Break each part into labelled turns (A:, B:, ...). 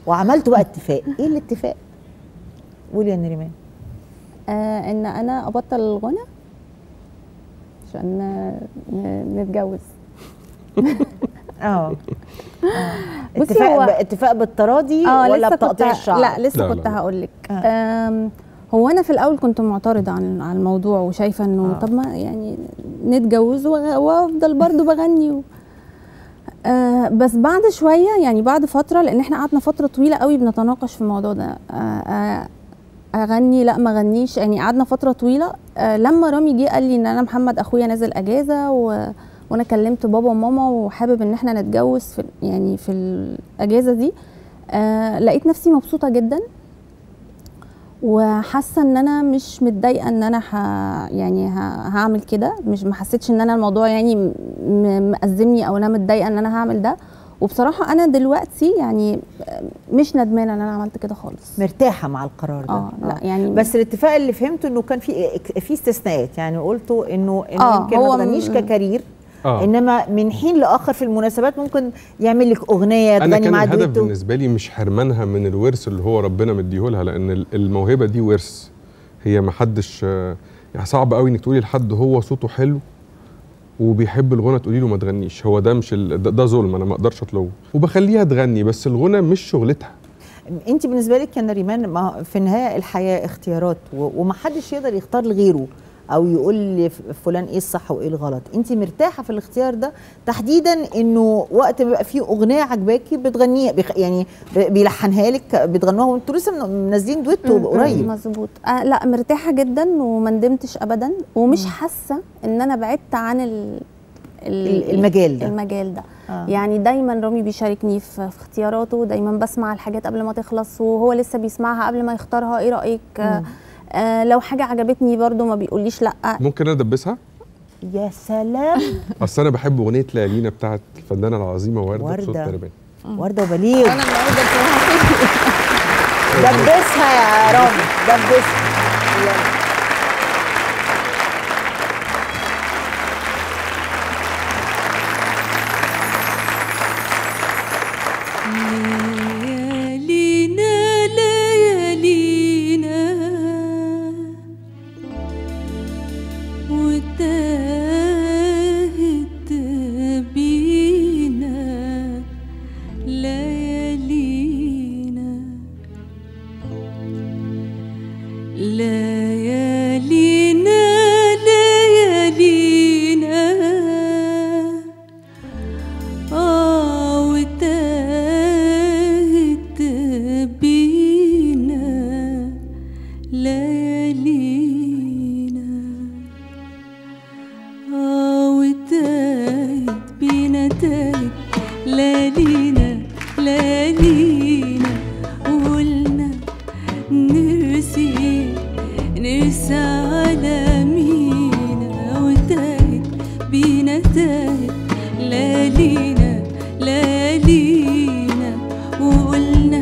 A: وعملتوا بقى اتفاق ايه الاتفاق قولي يا نريمان
B: آه ان انا ابطل الغنى عشان ن- نتجوز
A: اه
B: بصي
A: اتفاق
B: هو-
A: ب... اتفاق بالتراضي
B: اه
A: ولا
B: لسه
A: بتقطيع
B: كنت
A: الشعر
B: لا لسه
C: لا،
B: كنت
C: لا.
B: هقول لك
A: آه.
B: آم، هو انا في الاول كنت معترضه عن على الموضوع وشايفه انه
A: آه.
B: طب ما يعني نتجوز وأغ- وافضل برضو بغني و... آه بس بعد شويه يعني بعد فتره لان احنا قعدنا فتره طويله قوي بنتناقش في الموضوع ده آه آه اغني لا ما اغنيش يعني قعدنا فتره طويله آه لما رامي جه قال لي ان انا محمد اخويا نازل اجازه و... وانا كلمت بابا وماما وحابب ان احنا نتجوز في يعني في الاجازه دي آه لقيت نفسي مبسوطه جدا وحاسه ان انا مش متضايقه ان انا ح... يعني ه... هعمل كده مش ما حسيتش ان انا الموضوع يعني م... م- مأزمني او انا متضايقه ان انا هعمل ده وبصراحه انا دلوقتي يعني مش ندمانه ان انا عملت كده خالص
A: مرتاحه مع القرار ده
B: اه لا يعني
A: بس الاتفاق اللي فهمته انه كان في في استثناءات يعني قلتوا انه انه
B: آه،
A: يمكن
B: هو
A: ما تغنيش
B: م-
A: ككارير
C: اه
A: انما من حين لاخر في المناسبات ممكن يعمل لك اغنيه
C: انا
A: تغني
C: كان
A: مع
C: الهدف
A: دويتو
C: بالنسبه لي مش حرمانها من الورث اللي هو ربنا مديهولها لان ال- الموهبه دي ورث هي ما حدش آه، يعني صعب قوي انك تقولي لحد هو صوته حلو وبيحب الغنى تقولي له ما تغنيش هو ده مش ال... ده, ده ظلم انا ما اقدرش اطلبه وبخليها تغني بس الغنى مش شغلتها
A: انت بالنسبه لك يا نريمان ما في النهايه الحياه اختيارات و- ومحدش يقدر يختار لغيره او يقول لفلان ايه الصح وايه الغلط انت مرتاحه في الاختيار ده تحديدا انه وقت بيبقى فيه اغنيه عجباكي بتغنيها بيخ- يعني ب- بيلحنها لك بتغنوها وانتوا لسه من- منزلين دويتو
B: مم،
A: قريب
B: مظبوط آه لا مرتاحه جدا وما ندمتش ابدا ومش حاسه ان انا بعدت عن ال
A: ال- المجال ده.
B: المجال ده
A: آه.
B: يعني دايما رامي بيشاركني في, في اختياراته دايما بسمع الحاجات قبل ما تخلص وهو لسه بيسمعها قبل ما يختارها ايه رايك آه آه لو حاجه عجبتني برضو ما بيقوليش لا
C: ممكن انا ادبسها
A: يا سلام
C: اصل انا بحب اغنيه ليالينا بتاعت الفنانه العظيمه ورده
A: وردة.
C: بصوت تربان
A: ورده وبليغ
B: انا النهارده بصراحه
A: دبسها يا رامي دبسها يلا.
D: ليالينا ليالينا وتاهت بينا ليالينا ليالينا ليالينا آه وتاهت بينا ليالينا آه وتاهت بينا تاهت ليالينا ليالينا وقلنا نرسي نرسى على مينا وتاهت بينا تاهت ليالينا ليالينا وقلنا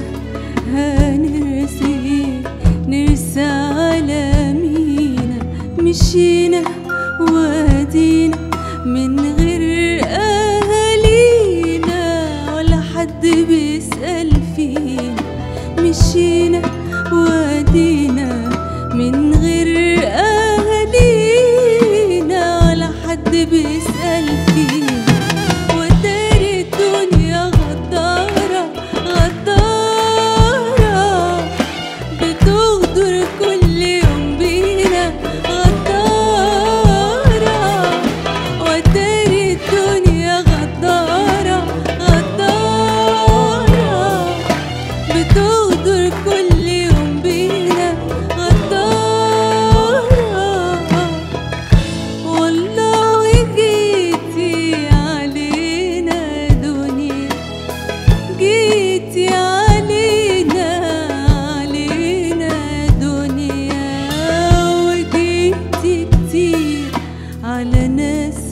D: هنرسي نرسى على مينا مشينا وادينا من غير أهالينا ولا حد بيسأل فينا مشينا وادينا من غير أهالينا ولا حد بيسأل فينا ودار الدنيا غدارة غدارة بتغدر كل يوم بينا غدارة ودار الدنيا غدارة غدارة بتغدر كل يوم بينا غدارة والله جيتي علينا دنيا جيتي علينا علينا دنيا وجيتي كتير على ناس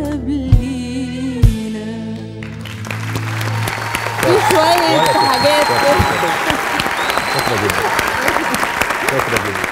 D: قبلينا
B: في شويه حاجات كده
C: شاطره جدا شاطره جدا